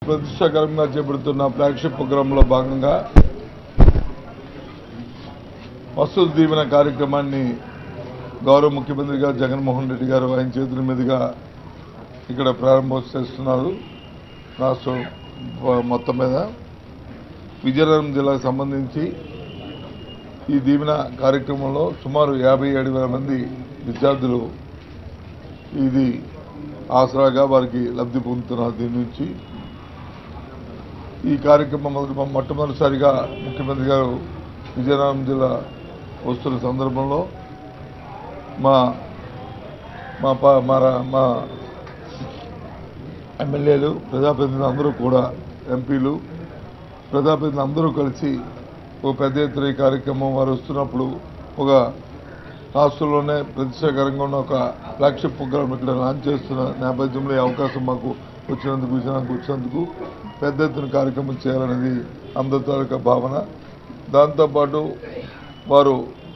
ప్రతిష్టాకరంగా చేపడుతున్న ఫ్లాగ్షిప్ ప్రోగ్రాంలో భాగంగా వసతుల దీవెన కార్యక్రమాన్ని గౌరవ ముఖ్యమంత్రి గారు జగన్మోహన్ రెడ్డి గారు ఆయన చేతుల మీదుగా ఇక్కడ ప్రారంభం చేస్తున్నారు రాష్ట్రం మొత్తం మీద విజయనగరం జిల్లాకు సంబంధించి ఈ దీవెన కార్యక్రమంలో సుమారు యాభై ఏడు వేల మంది విద్యార్థులు ఇది ఆసరాగా వారికి లబ్ధి పొందుతున్నారు దీని నుంచి ఈ కార్యక్రమం మొదటి మొట్టమొదటిసారిగా ముఖ్యమంత్రి గారు విజయనగరం జిల్లా వస్తున్న సందర్భంలో మా మా పా- మా రా- మా ఎమ్మెల్యేలు ప్రజాప్రతినిధులు అందరూ కూడా ఎంపీలు ప్రజాప్రతినిధులు అందరూ కలిసి ఒక పెద్ద ఎత్తున ఈ కార్యక్రమం వారు వస్తున్నప్పుడు ఒక రాష్ట్రంలోనే ప్రతిష్టాకరంగా ఉన్న ఒక ఫ్లాగ్షిప్ ప్రోగ్రాం ఇక్కడ లాంచ్ చేస్తున్న నేపథ్యంలో ఈ అవకాశం మాకు వచ్చినందుకు విజయనగరంకి వచ్చినందుకు పెద్ద ఎత్తున కార్యక్రమం చేయాలనేది అందరి తాలూకా భావన దాంతోపాటు వారు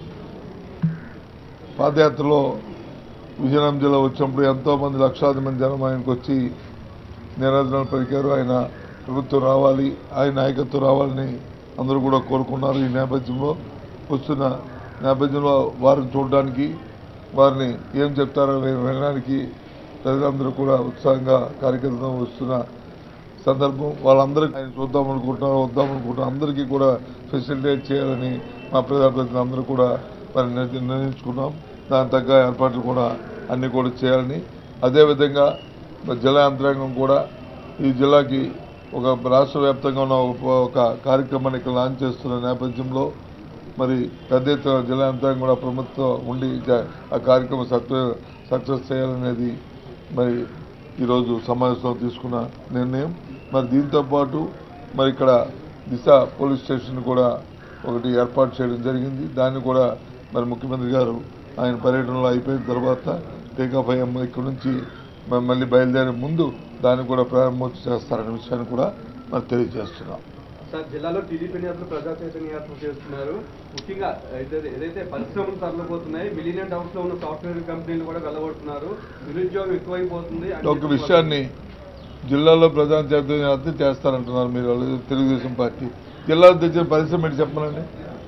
పాదయాత్రలో విజయనగరం జిల్లా వచ్చినప్పుడు ఎంతో మంది లక్షలాది మంది జనం ఆయనకు వచ్చి నిరాధనాలు పలికారు ఆయన ప్రభుత్వం రావాలి ఆయన నాయకత్వం రావాలని అందరూ కూడా కోరుకున్నారు ఈ నేపథ్యంలో వస్తున్న నేపథ్యంలో వారిని చూడడానికి వారిని ఏం చెప్తారో విన- వినడానికి ప్రజలందరూ కూడా ఉత్సాహంగా కార్యక్రమం వస్తున్న సందర్భం వాళ్ళందరికీ ఆయన చూద్దాం అనుకుంటున్నారు వద్దాం అనుకుంటున్నారు అందరికీ కూడా ఫెసిలిటేట్ చేయాలని మా ప్రజాప్రతినిధులు అందరూ కూడా మరి నిర్ణ- నిర్ణయించుకున్నాం దాని తగ్గ ఏర్పాట్లు కూడా అన్ని కూడా చేయాలని అదేవిధంగా మరి జిల్లా యంత్రాంగం కూడా ఈ జిల్లాకి ఒక రాష్ట్ర వ్యాప్తంగా ఉన్న ఒక- ఒక కార్యక్రమాన్ని ఇక్కడ లాంచ్ చేస్తున్న నేపథ్యంలో మరి పెద్ద ఎత్తున జిల్లా యంత్రాంగం కూడా ప్రభుత్వం ఉండి జ- ఆ కార్యక్రమం సక్సెస్ సక్సెస్ చేయాలనేది మరి ఈరోజు సమావేశంలో తీసుకున్న నిర్ణయం మరి దీంతో పాటు మరి ఇక్కడ దిశ పోలీస్ స్టేషన్ కూడా ఒకటి ఏర్పాటు చేయడం జరిగింది దాన్ని కూడా మరి ముఖ్యమంత్రి గారు ఆయన పర్యటనలో అయిపోయిన తర్వాత టేకాఫ్ అయ్యాము ఇక్కడ నుంచి మ- మళ్ళీ బయలుదేరే ముందు దాన్ని కూడా ప్రారంభోత్సవం చేస్తారనే విషయాన్ని కూడా మరి తెలియజేస్తున్నాం సార్ జిల్లాలో టీడీపీ నేతలు ప్రజా చైతన్య యాత్ర చేస్తున్నారు ముఖ్యంగా ఏదైతే ఏదైతే పరిశ్రమలు తరలిపోతున్నాయి మిలీనియన్ డౌన్స్ లో ఉన్న సాఫ్ట్వేర్ కంపెనీలు కూడా వెళ్ళగొడుతున్నారు నిరుద్యోగం ఎక్కువైపోతుంది అని ఒక విషయాన్ని జిల్లాలో ప్రధాన చైతన్య యాత్ర చేస్తారంటున్నారు మీరు వాళ్ళు తెలుగుదేశం పార్టీ జిల్లాలో తెచ్చిన పరిశ్రమ ఏంటి చెప్పనండి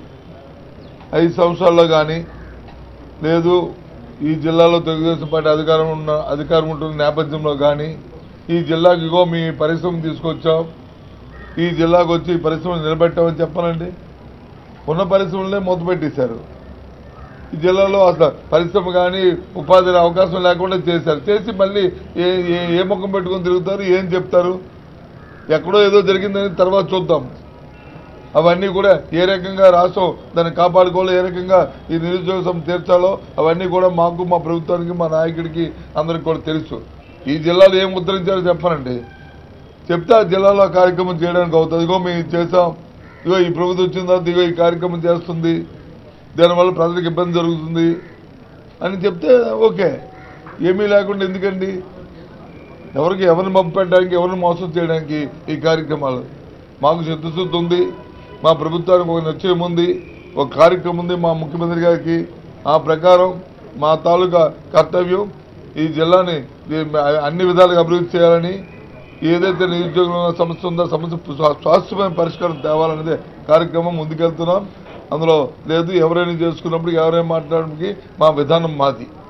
ఐదు సంవత్సరాల్లో కానీ లేదు ఈ జిల్లాలో తెలుగుదేశం పార్టీ అధికారం ఉన్న అధికారం ఉంటున్న నేపథ్యంలో కానీ ఈ జిల్లాకి ఇగో మీ పరిశ్రమ తీసుకొచ్చాం ఈ జిల్లాకు వచ్చి ఈ పరిశ్రమలు నిలబెట్టామని చెప్పనండి ఉన్న పరిశ్రమలనే మూతపెట్టేశారు ఈ జిల్లాలో అసలు పరిశ్రమ కానీ ఉపాధి అవకాశం లేకుండా చేశారు చేసి మళ్ళీ ఏ ఏ- ఏ ముఖం పెట్టుకొని తిరుగుతారు ఏం చెప్తారు ఎక్కడో ఏదో జరిగిందని తర్వాత చూద్దాం అవన్నీ కూడా ఏ రకంగా రాష్ట్రం దాన్ని కాపాడుకోవాలో ఏ రకంగా ఈ నిరుద్యోగ సమస్య తీర్చాలో అవన్నీ కూడా మాకు మా ప్రభుత్వానికి మా నాయకుడికి అందరికి కూడా తెలుసు ఈ జిల్లాలో ఏం ఉద్ధరించారో చెప్పనండి చెప్తే ఆ జిల్లాలో ఆ కార్యక్రమం చేయడానికి అవుతుంది ఇగో మేము ఇది చేసాం ఇగో ఈ ప్రభుత్వం వచ్చిన తర్వాత ఇగో ఈ కార్యక్రమం చేస్తుంది దానివల్ల ప్రజలకు ఇబ్బంది జరుగుతుంది అని చెప్తే ఓకే ఏమీ లేకుండా ఎందుకండి ఎవరికి ఎవరిని మబ్బు పెట్టడానికి ఎవరిని మోసం చేయడానికి ఈ కార్యక్రమాలు మాకు చిత్తశుద్ధి ఉంది మా ప్రభుత్వానికి ఒక నిశ్చయం ఉంది ఒక కార్యక్రమం ఉంది మా ముఖ్యమంత్రి గారికి ఆ ప్రకారం మా తాలూకా కర్తవ్యం ఈ జిల్లాని ఈ- అన్ని విధాలుగా అభివృద్ధి చేయాలని ఏదైతే నిరుద్యోగంలో ఉన్న సమస్య ఉందో సమస్య శా- శాశ్వతమైన పరిష్కారం తేవాలనేదే కార్యక్రమం ముందుకెళ్తున్నాం అందులో లేదు ఎవరైనా చేసుకున్నప్పుడు ఎవరైనా మాట్లాడడానికి మా విధానం మాది